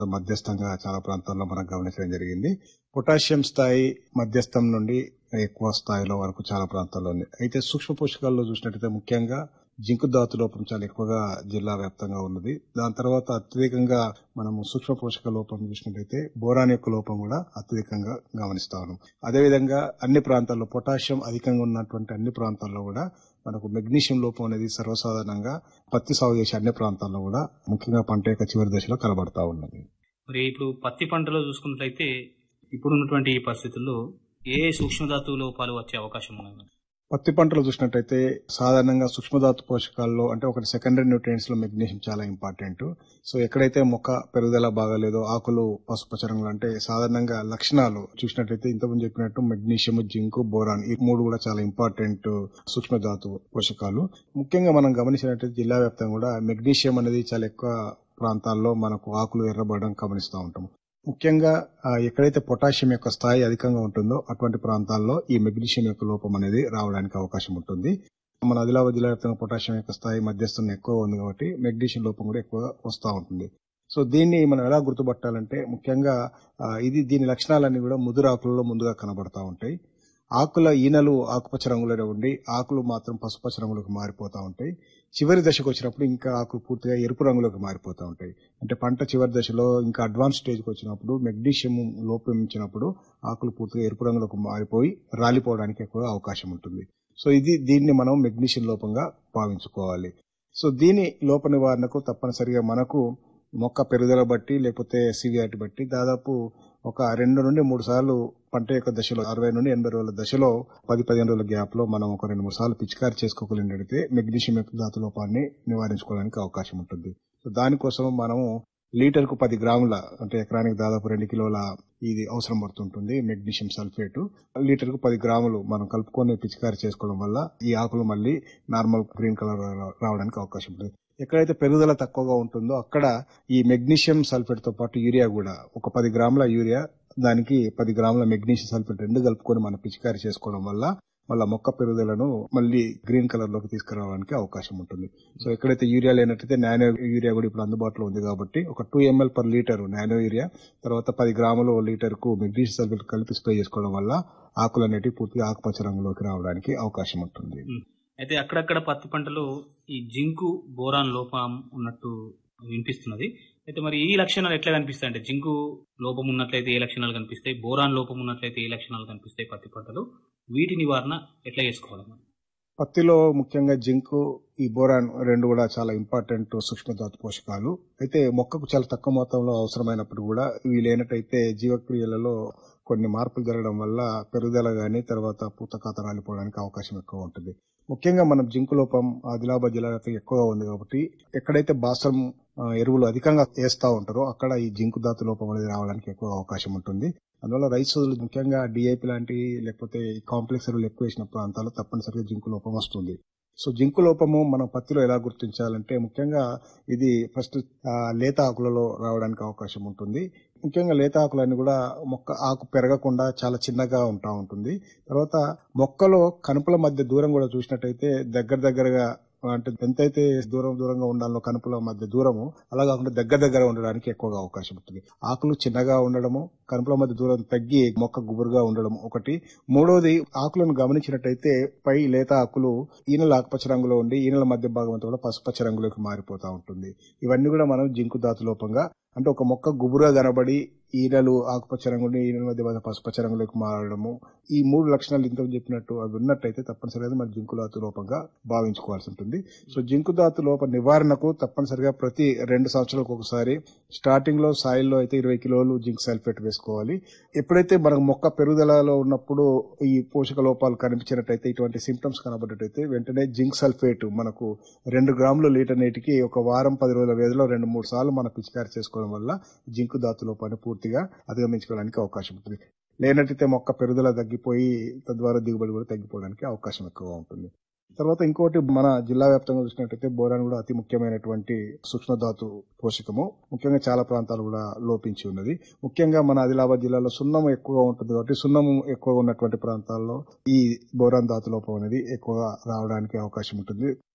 మధ్యస్థంగా చాలా ప్రాంతాల్లో మనం గమనించడం జరిగింది పొటాషియం స్థాయి మధ్యస్థం నుండి ఎక్కువ స్థాయిలో వరకు చాలా ప్రాంతాల్లో ఉంది అయితే సూక్ష్మ పోషకాల్లో చూసినట్టయితే ముఖ్యంగా జింకు ధాతు లోపం చాలా ఎక్కువగా జిల్లా వ్యాప్తంగా ఉన్నది దాని తర్వాత అత్యధికంగా మనము సూక్ష్మ పోషక లోపం చూసినట్టయితే బోరాన్ యొక్క లోపం కూడా అత్యధికంగా గమనిస్తా ఉన్నాం అదేవిధంగా అన్ని ప్రాంతాల్లో పొటాషియం అధికంగా ఉన్నటువంటి అన్ని ప్రాంతాల్లో కూడా మనకు మెగ్నీషియం లోపం అనేది సర్వసాధారణంగా పత్తి సాగు చేసే అన్ని ప్రాంతాల్లో కూడా ముఖ్యంగా పంట యొక్క చివరి దశలో కనబడతా ఉన్నది మరి ఇప్పుడు పత్తి పంటలో చూసుకున్నట్లయితే ఇప్పుడున్నటువంటి ఈ పరిస్థితుల్లో ఏ సూక్ష్మధాతు లోపాలు వచ్చే అవకాశం ఉన్నది పత్తి పంటలు చూసినట్టయితే సాధారణంగా సూక్ష్మధాతు పోషకాల్లో అంటే ఒకటి సెకండరీ న్యూట్రియంట్స్ లో మెగ్నీషియం చాలా ఇంపార్టెంట్ సో ఎక్కడైతే మొక్క పెరుగుదల బాగాలేదో ఆకులు పసుపచ్చ రంగులు అంటే సాధారణంగా లక్షణాలు చూసినట్టయితే ఇంతకుముందు చెప్పినట్టు మెగ్నీషియం జింకు బోరాన్ ఈ మూడు కూడా చాలా ఇంపార్టెంట్ సూక్ష్మధాతు పోషకాలు ముఖ్యంగా మనం గమనించినట్టయితే జిల్లా వ్యాప్తంగా కూడా మెగ్నీషియం అనేది చాలా ఎక్కువ ప్రాంతాల్లో మనకు ఆకులు ఎర్రబడడం గమనిస్తూ ఉంటాం ముఖ్యంగా ఆ, ఎక్కడైతే పొటాషియం యొక్క స్థాయి అధికంగా ఉంటుందో అటువంటి ప్రాంతాల్లో ఈ మెగ్నీషియం యొక్క లోపం అనేది రావడానికి అవకాశం ఉంటుంది మన ఆదిలాబాద్ జిల్లా వ్యాప్తంగా పొటాషియం యొక్క స్థాయి మధ్యస్థం ఎక్కువ ఉంది కాబట్టి మెగ్నీషియం లోపం కూడా ఎక్కువ వస్తూ ఉంటుంది సో దీన్ని మనం ఎలా గుర్తుపట్టాలంటే ముఖ్యంగా ఆ, ఇది దీని లక్షణాలన్నీ కూడా ముదురు ఆకులలో ముందుగా కనబడతా ఉంటాయి ఆకుల ఈనెలు ఆకుపచ్చ రంగులో ఉండి ఆకులు మాత్రం పసుపచ్చ రంగులోకి మారిపోతా ఉంటాయి చివరి దశకు వచ్చినప్పుడు ఇంకా ఆకులు పూర్తిగా ఎరుపు రంగులోకి మారిపోతా ఉంటాయి అంటే పంట చివరి దశలో ఇంకా అడ్వాన్స్ స్టేజ్కి వచ్చినప్పుడు మెగ్నీషియం లోపించినప్పుడు ఆకులు పూర్తిగా ఎరుపు రంగులోకి మారిపోయి రాలిపోవడానికి ఎక్కువ అవకాశం ఉంటుంది సో ఇది దీన్ని మనం మెగ్నీషియం లోపంగా భావించుకోవాలి సో దీని లోప నివారణకు తప్పనిసరిగా మనకు మొక్క పెరుగుదల బట్టి లేకపోతే సివియారిటీ బట్టి దాదాపు ఒక రెండు నుండి మూడు సార్లు పంట యొక్క దశలో అరవై నుండి ఎనభై రోజుల దశలో పది పదిహేను రోజుల గ్యాప్ లో మనం ఒక రెండు మూడు సార్లు పిచికారి చేసుకోగలిగినట్టయితే మెగ్నీషియం యొక్క ధాతు లోపాన్ని నివారించుకోవడానికి అవకాశం ఉంటుంది సో దానికోసం మనము లీటర్ కు పది గ్రాముల అంటే ఎకరానికి దాదాపు రెండు కిలోల ఇది అవసరం పడుతుంటుంది మెగ్నీషియం సల్ఫేట్ లీటర్ కు పది గ్రాములు మనం కలుపుకొని పిచికారి చేసుకోవడం వల్ల ఈ ఆకులు మళ్ళీ నార్మల్ గ్రీన్ కలర్ రావడానికి అవకాశం ఉంటుంది ఎక్కడైతే పెరుగుదల తక్కువగా ఉంటుందో అక్కడ ఈ మెగ్నీషియం సల్ఫేట్ తో పాటు యూరియా కూడా ఒక పది గ్రాముల యూరియా దానికి పది గ్రాముల మెగ్నీషియం సల్ఫేట్ రెండు కలుపుకొని మనం పిచికారి చేసుకోవడం వల్ల మళ్ళా మొక్క పెరుగుదలను మళ్ళీ గ్రీన్ కలర్ లోకి తీసుకురావడానికి అవకాశం ఉంటుంది సో ఎక్కడైతే యూరియా లేనట్టయితే నానో యూరియా కూడా ఇప్పుడు అందుబాటులో ఉంది కాబట్టి ఒక two ML per litre nano urea తర్వాత పది గ్రాములు లీటర్ కు మెగ్నీషియం సల్ఫేట్ కలిపి స్ప్రే చేసుకోవడం వల్ల ఆకులు అనేటివి పూర్తిగా ఆకుపచ్చ రంగులోకి రావడానికి అవకాశం ఉంటుంది అయితే అక్కడక్కడ పత్తి పంటలో ఈ జింకు బోరాన్ లోపం ఉన్నట్టు వినిపిస్తున్నది అయితే మరి ఈ లక్షణాలు ఎట్లా కనిపిస్తాయి అంటే జింకు లోపం ఉన్నట్లయితే ఏ లక్షణాలు కనిపిస్తాయి బోరాన్ లోపం ఉన్నట్లయితే ఏ లక్షణాలు కనిపిస్తాయి పత్తి పంటలు వీటి నివారణ ఎట్లా చేసుకోవాలి మనం? పత్తిలో ముఖ్యంగా జింకు ఈ బోరాన్ రెండు కూడా చాలా ఇంపార్టెంట్ సూక్ష్మధాతు పోషకాలు అయితే మొక్కకు చాలా తక్కువ మొత్తంలో అవసరమైనప్పుడు కూడా ఇవి లేనట్టయితే జీవక్రియలలో కొన్ని మార్పులు జరగడం వల్ల పెరుగుదల గాని తర్వాత పూత కాత రాలిపోవడానికి అవకాశం ఎక్కువ ఉంటుంది ముఖ్యంగా మనం జింకు లోపం ఆదిలాబాద్ జిల్లా వ్యాప్తంగా ఎక్కువగా ఉంది కాబట్టి ఎక్కడైతే బాసం ఆ, ఎరువులు అధికంగా వేస్తా ఉంటారో అక్కడ ఈ జింకు ధాతు లోపం అనేది రావడానికి ఎక్కువ అవకాశం ఉంటుంది అందువల్ల రైతు సోదరులు ముఖ్యంగా డిఐపి లాంటి లేకపోతే ఈ కాంప్లెక్స్ ఎరువులు ఎక్కువ వేసిన ప్రాంతాల్లో తప్పనిసరిగా జింకు లోపం వస్తుంది సో జింకు లోపము మనం పత్తిలో ఎలా గుర్తించాలంటే ముఖ్యంగా ఇది ఫస్ట్ ఆ, లేత ఆకులలో రావడానికి అవకాశం ఉంటుంది ముఖ్యంగా లేత ఆకులన్నీ కూడా మొక్క ఆకు పెరగకుండా చాలా చిన్నగా ఉంటా ఉంటుంది తర్వాత మొక్కలో కనుపుల మధ్య దూరం కూడా చూసినట్టయితే దగ్గర దగ్గరగా అంటే ఎంతైతే దూరం దూరంగా ఉండాలో కనుపుల మధ్య దూరము అలా కాకుండా దగ్గర దగ్గర ఉండడానికి ఎక్కువగా అవకాశం ఉంటుంది ఆకులు చిన్నగా ఉండడము కనుపుల మధ్య దూరం తగ్గి మొక్క గుబురుగా ఉండడం ఒకటి మూడోది ఆకులను గమనించినట్టయితే పై లేత ఆకులు ఈనెల ఆకుపచ్చ రంగులో ఉండి ఈనెల మధ్య భాగం అంతా కూడా పసుపచ్చ రంగులోకి మారిపోతా ఉంటుంది ఇవన్నీ కూడా మనం జింకు ధాతు లోపంగా అంటే ఒక మొక్క గుబురుగా కనబడి ఈనెలు ఆకుపచ్చ రంగు నుండి ఈనెల మధ్య మధ్య పసుపచ్చ రంగులోకి మారడము ఈ మూడు లక్షణాలు ఇంత చెప్పినట్టు అవి ఉన్నట్టయితే తప్పనిసరిగా మన జింకు ధాతు లోపంగా భావించుకోవాల్సి ఉంటుంది సో జింకు ధాతు లోప నివారణకు తప్పనిసరిగా ప్రతి రెండు సంవత్సరాలకు ఒకసారి స్టార్టింగ్ లో సాయిల్లో అయితే ఇరవై కిలోలు జింక్ సల్ఫేట్ వేసుకోవాలి ఎప్పుడైతే మనకు మొక్క పెరుగుదలలో ఉన్నప్పుడు ఈ పోషక లోపాలు కనిపించినట్టయితే ఇటువంటి సిమ్టమ్స్ కనబడ్డట్టయితే వెంటనే జింక్ సల్ఫేట్ మనకు రెండు గ్రాములు లీటర్ నీటికి ఒక వారం పది రోజుల వ్యవధిలో రెండు మూడు సార్లు మనం పిచికారి చేసుకోవడం వల్ల జింకు ధాతు లోపాన్ని పూర్తిగా అధిగమించుకోవడానికి అవకాశం ఉంటుంది లేనట్టయితే మొక్క పెరుగుదల తగ్గిపోయి తద్వారా దిగుబడి కూడా తగ్గిపోవడానికి అవకాశం ఎక్కువగా ఉంటుంది తర్వాత ఇంకోటి మన జిల్లా వ్యాప్తంగా చూసినట్టయితే బోరాన్ కూడా అతి ముఖ్యమైనటువంటి సూక్ష్మధాతు పోషకము ముఖ్యంగా చాలా ప్రాంతాలు కూడా లోపించి ఉన్నది ముఖ్యంగా మన ఆదిలాబాద్ జిల్లాలో సున్నం ఎక్కువగా ఉంటుంది కాబట్టి సున్నము ఎక్కువగా ఉన్నటువంటి ప్రాంతాల్లో ఈ బోరాన్ ధాతు లోపం అనేది ఎక్కువగా రావడానికి అవకాశం ఉంటుంది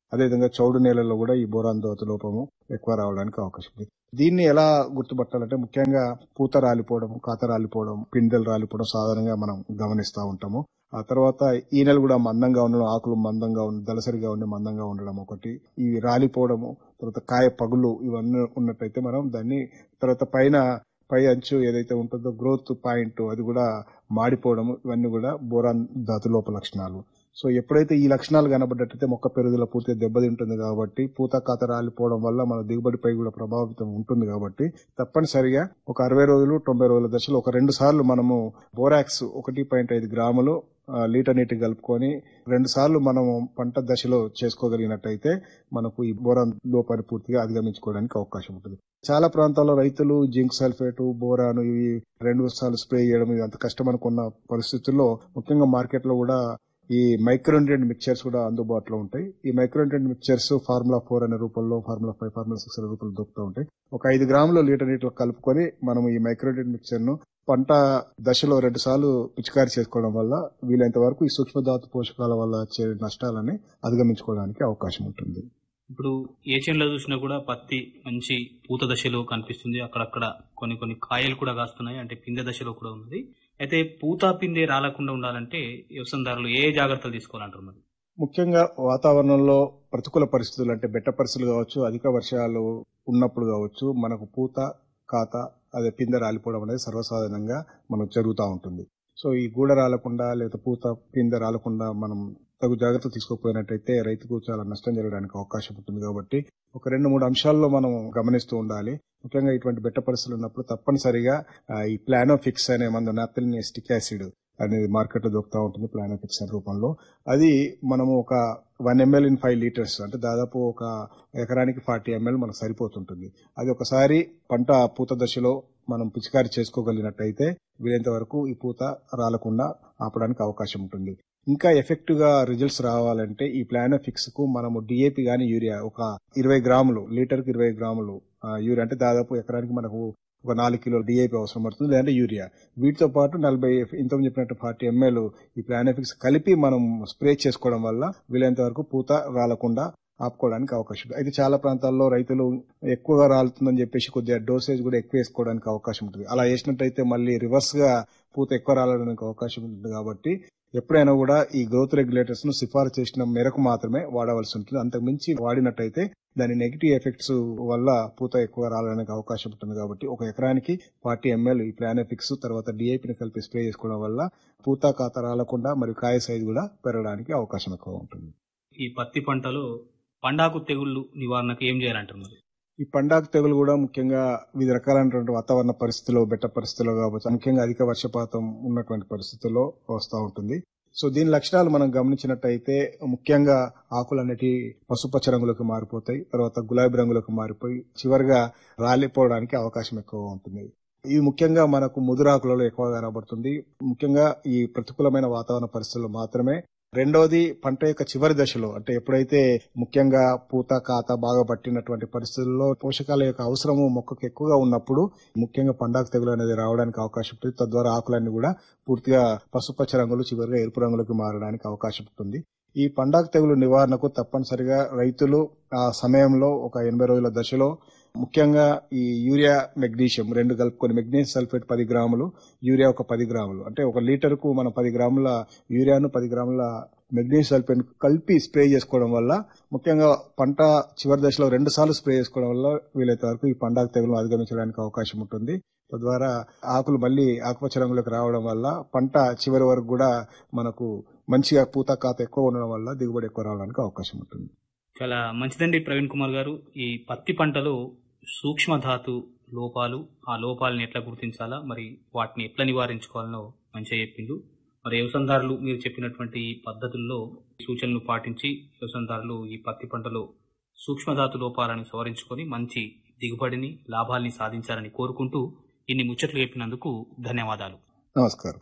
అదేవిధంగా చౌడు నేలల్లో కూడా ఈ బోరాన్ దోత లోపము ఎక్కువ రావడానికి అవకాశం ఉంది దీన్ని ఎలా గుర్తుపట్టాలంటే ముఖ్యంగా పూత రాలిపోవడం కాత రాలిపోవడం పిందెలు రాలిపోవడం సాధారణంగా మనం గమనిస్తూ ఉంటాము ఆ తర్వాత ఈనెలు కూడా మందంగా ఉండడం ఆకులు మందంగా ఉండి దళసరిగా ఉండి మందంగా ఉండడం ఒకటి ఇవి రాలిపోవడము తర్వాత కాయ పగులు ఇవన్నీ ఉన్నట్టయితే మనం దాన్ని తర్వాత పైన పై అంచు ఏదైతే ఉంటుందో గ్రోత్ పాయింట్ అది కూడా మాడిపోవడం ఇవన్నీ కూడా బోరాన్ ధాతు లోప లక్షణాలు సో ఎప్పుడైతే ఈ లక్షణాలు కనబడ్డట్టయితే మొక్క పెరుగుదల పూర్తిగా దెబ్బతింటుంది కాబట్టి పూత కాత రాలిపోవడం వల్ల మన దిగుబడిపై కూడా ప్రభావితం ఉంటుంది కాబట్టి తప్పనిసరిగా ఒక అరవై రోజులు తొంభై రోజుల దశలో ఒక రెండు సార్లు మనము బోరాక్స్ ఒకటి పాయింట్ ఐదు గ్రాములు ఆ, లీటర్ నీటి కలుపుకొని రెండు సార్లు మనము పంట దశలో చేసుకోగలిగినట్టయితే మనకు ఈ బోరాన్ లోపాన్ని పూర్తిగా అధిగమించుకోవడానికి అవకాశం ఉంటుంది చాలా ప్రాంతాల్లో రైతులు జింక్ సల్ఫేట్ బోరాను ఇవి రెండు సార్లు స్ప్రే చేయడం ఇది అంత కష్టం అనుకున్న పరిస్థితుల్లో ముఖ్యంగా మార్కెట్ లో కూడా ఈ మైక్రోన్యూట్రియంట్ మిక్చర్స్ కూడా అందుబాటులో ఉంటాయి ఈ మైక్రోన్యూట్రియంట్ మిక్చర్స్ ఫార్ములా ఫోర్ అనే రూపంలో ఫార్ములా ఫైవ్ ఫార్ములా సిక్స్ అనే రూపంలో దొరుకుతూ ఉంటాయి ఒక ఐదు గ్రాములు లీటర్ నీటిలో కలుపుకొని మనం ఈ మైక్రోన్యూట్రియంట్ మిక్చర్ ను పంట దశలో రెండు సార్లు పిచికారి చేసుకోవడం వల్ల వీలైనంత వరకు ఈ సూక్ష్మధాతు పోషకాల వల్ల వచ్చే నష్టాలని అధిగమించుకోవడానికి అవకాశం ఉంటుంది ఇప్పుడు ఏ చేనులో చూసినా కూడా పత్తి మంచి పూత దశలో కనిపిస్తుంది అక్కడక్కడ కొన్ని కొన్ని కాయలు కూడా కాస్తున్నాయి అంటే పిందె దశలో కూడా ఉంది అయితే పూత పిందె రాలకుండా ఉండాలంటే వ్యవసాయదారులు ఏ జాగ్రత్తలు తీసుకోవాలంటారు మరి ముఖ్యంగా వాతావరణంలో ప్రతికూల పరిస్థితులు అంటే బెట్ట పరిస్థితులు కావచ్చు అధిక వర్షాలు ఉన్నప్పుడు కావచ్చు మనకు పూత కాత అదే పిందె రాలిపోవడం అనేది సర్వసాధారణంగా మనకు జరుగుతూ ఉంటుంది సో ఈ గూడ రాలకుండా లేదా పూత పిందె రాలకుండా మనం తగు జాగ్రత్తలు తీసుకోకపోయినట్టయితే రైతుకు చాలా నష్టం జరగడానికి అవకాశం ఉంటుంది కాబట్టి ఒక రెండు మూడు అంశాల్లో మనం గమనిస్తూ ఉండాలి ముఖ్యంగా ఇటువంటి బెట్ట పరిస్థితులు ఉన్నప్పుడు తప్పనిసరిగా ఆ, ఈ ప్లానోఫిక్స్ అనే మందు నాప్థలిన్ ఎస్టిక్ యాసిడ్ అనేది మార్కెట్ లో దొరుకుతూ ఉంటుంది ప్లానోఫిక్స్ అనే రూపంలో అది మనము ఒక one ML in five litres అంటే దాదాపు ఒక ఎకరానికి ఫార్టీ ఎంఎల్ మనకు సరిపోతుంటుంది అది ఒకసారి పంట పూత దశలో మనం పిచికారి చేసుకోగలిగినట్టయితే వీలైనంత వరకు ఈ పూత రాలకుండా ఆపడానికి అవకాశం ఉంటుంది ఇంకా ఎఫెక్టివ్ గా రిజల్ట్స్ రావాలంటే ఈ ప్లానోఫిక్స్ కు మనము డిఏపి గాని యూరియా ఒక ఇరవై గ్రాములు లీటర్ కి ఇరవై గ్రాములు ఆ, యూరియా అంటే దాదాపు ఎకరానికి మనకు ఒక నాలుగు కిలోల డిఏపి అవసరం పడుతుంది లేదంటే యూరియా వీటితో పాటు నలభై ఇంతకు చెప్పినట్టు ఫార్టీ ఎంఎల్ ఈ ప్లానోఫిక్స్ కలిపి మనం స్ప్రే చేసుకోవడం వల్ల వీలైనంత వరకు పూత రాలకుండా ఆపుకోవడానికి అవకాశం ఉంది అయితే చాలా ప్రాంతాల్లో రైతులు ఎక్కువగా రాలుతుందని చెప్పేసి కొద్దిగా డోసేజ్ కూడా ఎక్కువ వేసుకోవడానికి అవకాశం ఉంటుంది అలా వేసినట్టయితే మళ్ళీ రివర్స్ గా పూత ఎక్కువ రాలడానికి అవకాశం ఉంటుంది కాబట్టి ఎప్పుడైనా కూడా ఈ గ్రోత్ రెగ్యులేటర్స్ ను సిఫారసు చేసిన మేరకు మాత్రమే వాడవలసి ఉంటుంది అంతకు మించి వాడినట్టయితే దాని నెగిటివ్ ఎఫెక్ట్స్ వల్ల పూత ఎక్కువ రాలడానికి అవకాశం ఉంటుంది కాబట్టి ఒక ఎకరానికి ఫార్టీ ఎంఎల్ ఈ ప్లానోఫిక్స్ తర్వాత డిఐపిని కలిపి స్ప్రే చేసుకోవడం వల్ల పూత కాత రాలకుండా మరియు కాయ సైజు కూడా పెరగడానికి అవకాశం ఎక్కువ ఉంటుంది ఈ పత్తి పంటలో పండాకు తెగుళ్ళు నివారణకు ఏం చేయాలంటారు మరి ఈ పండాకు తెగులు కూడా ముఖ్యంగా వివిధ రకాలైనటువంటి వాతావరణ పరిస్థితుల్లో బెట్ట పరిస్థితుల్లో కావచ్చు ముఖ్యంగా అధిక వర్షపాతం ఉన్నటువంటి పరిస్థితుల్లో వస్తూ ఉంటుంది సో దీని లక్షణాలు మనం గమనించినట్టయితే ముఖ్యంగా ఆకులు అనేటి పసుపచ్చ రంగులకు మారిపోతాయి తర్వాత గులాబీ రంగులకు మారిపోయి చివరిగా రాలిపోవడానికి అవకాశం ఎక్కువ ఉంటుంది ఇవి ముఖ్యంగా మనకు ముదురాకులలో ఎక్కువగా కనబడుతుంది ముఖ్యంగా ఈ ప్రతికూలమైన వాతావరణ పరిస్థితుల్లో మాత్రమే రెండవది పంట యొక్క చివరి దశలో అంటే ఎప్పుడైతే ముఖ్యంగా పూత కాత బాగా పట్టినటువంటి పరిస్థితుల్లో పోషకాల యొక్క అవసరము మొక్కకు ఎక్కువగా ఉన్నప్పుడు ముఖ్యంగా పండాకు తెగులు అనేది రావడానికి అవకాశం ఉంటుంది తద్వారా ఆకులన్నీ కూడా పూర్తిగా పసుపచ్చ రంగులు చివరిగా ఎరుపు రంగులకు మారడానికి అవకాశం ఉంటుంది ఈ పండాకు తెగులు నివారణకు తప్పనిసరిగా రైతులు ఆ సమయంలో ఒక ఎనభై రోజుల దశలో ముఖ్యంగా ఈ యూరియా మెగ్నీషియం రెండు కలుపుకొని మెగ్నీషియం సల్ఫేట్ పది గ్రాములు యూరియా ఒక పది గ్రాములు అంటే ఒక లీటర్ కు మనం పది గ్రాముల యూరియాను పది గ్రాముల మెగ్నీషియం సల్ఫేట్ కలిపి స్ప్రే చేసుకోవడం వల్ల ముఖ్యంగా పంట చివరి దశలో రెండు సార్లు స్ప్రే చేసుకోవడం వల్ల వీలైతే వరకు ఈ పండాకు తెగులు అధిగమించడానికి అవకాశం ఉంటుంది తద్వారా ఆకులు మళ్ళీ ఆకుపచ్చ రంగులోకి రావడం వల్ల పంట చివరి వరకు కూడా మనకు మంచిగా పూత కాత ఎక్కువ ఉండడం వల్ల దిగుబడి ఎక్కువ రావడానికి అవకాశం ఉంటుంది చాలా మంచిదండి ప్రవీణ్ కుమార్ గారు ఈ పత్తి పంటలో సూక్ష్మధాతు లోపాలు ఆ లోపాలను ఎట్లా గుర్తించాలా మరి వాటిని ఎట్లా నివారించుకోవాలనో మంచిగా చెప్పిండు మరి వ్యవసాయదారులు మీరు చెప్పినటువంటి ఈ పద్ధతుల్లో సూచనలు పాటించి వ్యవసాయదారులు ఈ పత్తి పంటలో సూక్ష్మధాతు లోపాలను సవరించుకొని మంచి దిగుబడిని లాభాల్ని సాధించాలని కోరుకుంటూ ఇన్ని ముచ్చట్లు చెప్పినందుకు ధన్యవాదాలు నమస్కారం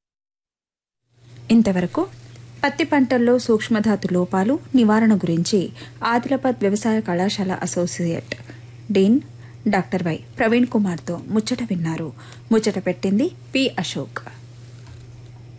ఇంతవరకు పత్తి పంటల్లో సూక్ష్మధాతు లోపాలు నివారణ గురించి ఆదిలాబాద్ వ్యవసాయ కళాశాల associate dean doctor Y Praveen కుమార్తో ముచ్చట విన్నారు ముచ్చట పెట్టింది పి అశోక్